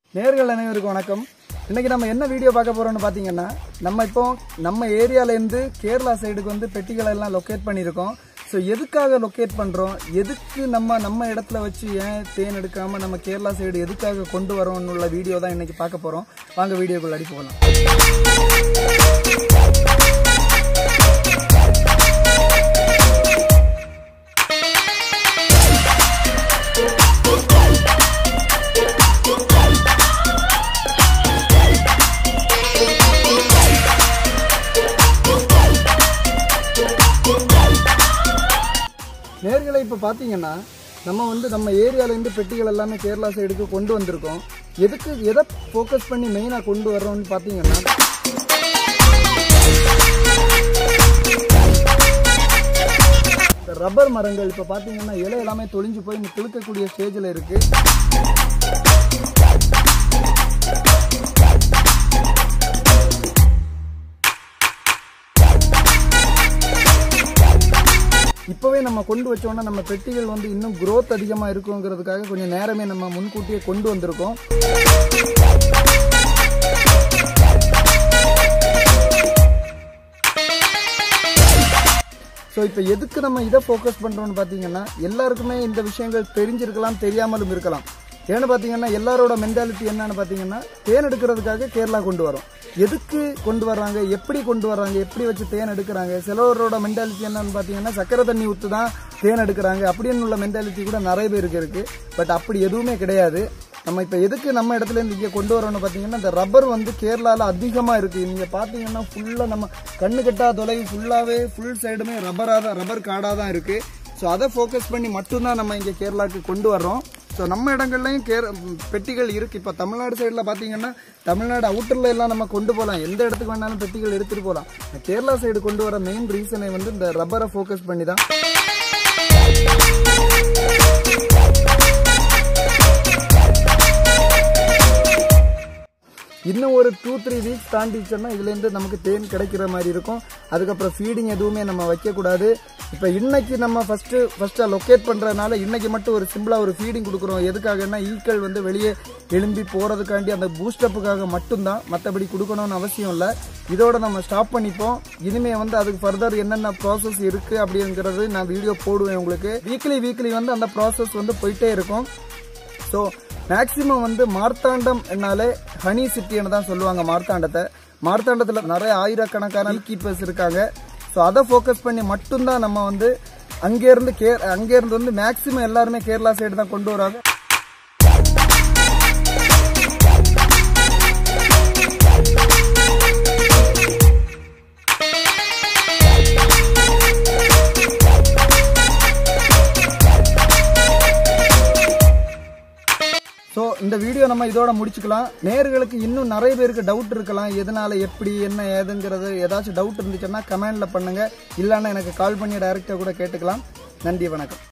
நேர்கள் அனைவருக்கும் வணக்கம் இன்னைக்கு நம்ம என்ன வீடியோ பார்க்க போறோம்னு பார்த்தீங்கன்னா நம்ம இப்போ நம்ம ஏரியால இருந்து கேரளா சைடுக்கு வந்து பெட்டிகளை எல்லாம் லொக்கேட் பண்ணியிருக்கோம் ஸோ எதுக்காக லொக்கேட் பண்றோம் எதுக்கு நம்ம நம்ம இடத்துல வச்சு ஏன் தேன் எடுக்காம நம்ம கேரளா சைடு எதுக்காக கொண்டு வரோம்னு உள்ள வீடியோ தான் இன்னைக்கு பார்க்க போறோம் வாங்க வீடியோக்குள்ள அடி போகலாம் நேர்களை இப்போ பார்த்தீங்கன்னா நம்ம வந்து நம்ம ஏரியாலேருந்து பெட்டிகள் எல்லாமே கேரளா சைடுக்கு கொண்டு வந்திருக்கோம் எதுக்கு எதை ஃபோக்கஸ் பண்ணி மெயினாக கொண்டு வர்றோம்னு பார்த்தீங்கன்னா இந்த ரப்பர் மரங்கள் இப்போ பார்த்தீங்கன்னா இலை எல்லாமே தொழிஞ்சு போய் இந்த துளுக்கக்கூடிய ஸ்டேஜில் இருக்கு இப்போவே நம்ம கொண்டு வச்சோம்னா நம்ம பெட்டிகள் வந்து இன்னும் growth அதிகமாக இருக்குங்கிறதுக்காக கொஞ்சம் நேரமே நம்ம முன்கூட்டியே கொண்டு வந்திருக்கோம் ஸோ இப்போ எதுக்கு நம்ம இதை ஃபோக்கஸ் பண்ணுறோம்னு பார்த்தீங்கன்னா எல்லாருக்குமே இந்த விஷயங்கள் தெரிஞ்சிருக்கலாம் தெரியாமலும் இருக்கலாம் ஏன்னு பார்த்தீங்கன்னா எல்லாரோட மென்டாலிட்டி என்னன்னு பார்த்தீங்கன்னா தேன் எடுக்கிறதுக்காக கேரளா கொண்டு வரோம் எதுக்கு கொண்டு வர்றாங்க எப்படி கொண்டு வர்றாங்க எப்படி வச்சு தேன் எடுக்கிறாங்க சிலவரோட மென்டாலிட்டி என்னன்னு பார்த்தீங்கன்னா சக்கரை தண்ணி ஊற்று தான் தேன் எடுக்கிறாங்க அப்படின்னு உள்ள மென்டாலிட்டி கூட நிறைய பேருக்கு இருக்கு பட் அப்படி எதுவுமே கிடையாது நம்ம இப்போ எதுக்கு நம்ம இடத்துல இருந்து இங்கே கொண்டு வரோம்னு பார்த்தீங்கன்னா இந்த ரப்பர் வந்து கேரளாவில் அதிகமாக இருக்குது நீங்கள் பார்த்தீங்கன்னா ஃபுல்லாக நம்ம கண்ணு கட்டா தொலைவு ஃபுல்லாகவே ஃபுல் சைடுமே ரப்பராக தான் ரப்பர் காடாக தான் இருக்குது ஸோ அதை ஃபோக்கஸ் பண்ணி மட்டும்தான் நம்ம இங்கே கேரளாவுக்கு கொண்டு வர்றோம் ஸோ நம்ம இடங்கள்லையும் கேர பெட்டிகள் இருக்குது இப்போ தமிழ்நாடு சைடில் பார்த்தீங்கன்னா தமிழ்நாடு அவுட்டரில் எல்லாம் நம்ம கொண்டு போகலாம் எந்த இடத்துக்கு வேணாலும் பெட்டிகள் எடுத்துகிட்டு போகலாம் கேரளா சைடு கொண்டு வர மெயின் ரீசனை வந்து இந்த ரப்பரை ஃபோக்கஸ் பண்ணி தான் இன்னும் ஒரு டூ த்ரீ வீக்ஸ் தாண்டிச்சோன்னா இதுலேருந்து நமக்கு தேன் கிடைக்கிற மாதிரி இருக்கும் அதுக்கப்புறம் ஃபீடிங் எதுவுமே நம்ம வைக்கக்கூடாது இப்போ இன்னைக்கு நம்ம ஃபஸ்ட்டு ஃபஸ்ட்டாக லொக்கேட் பண்ணுறதுனால இன்னைக்கு மட்டும் ஒரு சிம்பிளாக ஒரு ஃபீடிங் கொடுக்குறோம் எதுக்காகன்னா ஈக்கள் வந்து வெளியே எழும்பி போகிறதுக்காண்டி அந்த பூஸ்டப்புக்காக மட்டும்தான் மற்றபடி கொடுக்கணும்னு அவசியம் இல்லை இதோட நம்ம ஸ்டாப் பண்ணிப்போம் இனிமே வந்து அதுக்கு ஃபர்தர் என்னென்ன ப்ராசஸ் இருக்குது அப்படிங்கிறது நான் வீடியோ போடுவேன் உங்களுக்கு வீக்லி வீக்லி வந்து அந்த ப்ராசஸ் வந்து போயிட்டே இருக்கும் ஸோ மேக்சிமம் வந்து மார்த்தாண்டம் என்னாலே ஹனி சிட்டின்னு தான் சொல்லுவாங்க மார்த்தாண்டத்தை மார்த்தாண்டத்தில் நிறைய ஆயிரக்கணக்கான கீப்பர்ஸ் இருக்காங்க ஸோ அதை ஃபோக்கஸ் பண்ணி மட்டும்தான் நம்ம வந்து அங்கேருந்து கே அங்கேருந்து வந்து மேக்சிமம் எல்லாருமே கேரளா சைடு தான் கொண்டு வராங்க ஸோ இந்த வீடியோ நம்ம இதோட முடிச்சுக்கலாம் நேர்களுக்கு இன்னும் நிறைய பேருக்கு டவுட் இருக்கலாம் எதனால எப்படி என்ன ஏதுங்கிறது ஏதாச்சும் டவுட் இருந்துச்சுன்னா கமெண்ட்ல பண்ணுங்க இல்லைன்னா எனக்கு கால் பண்ணி டைரக்டாக கூட கேட்டுக்கலாம் நன்றி வணக்கம்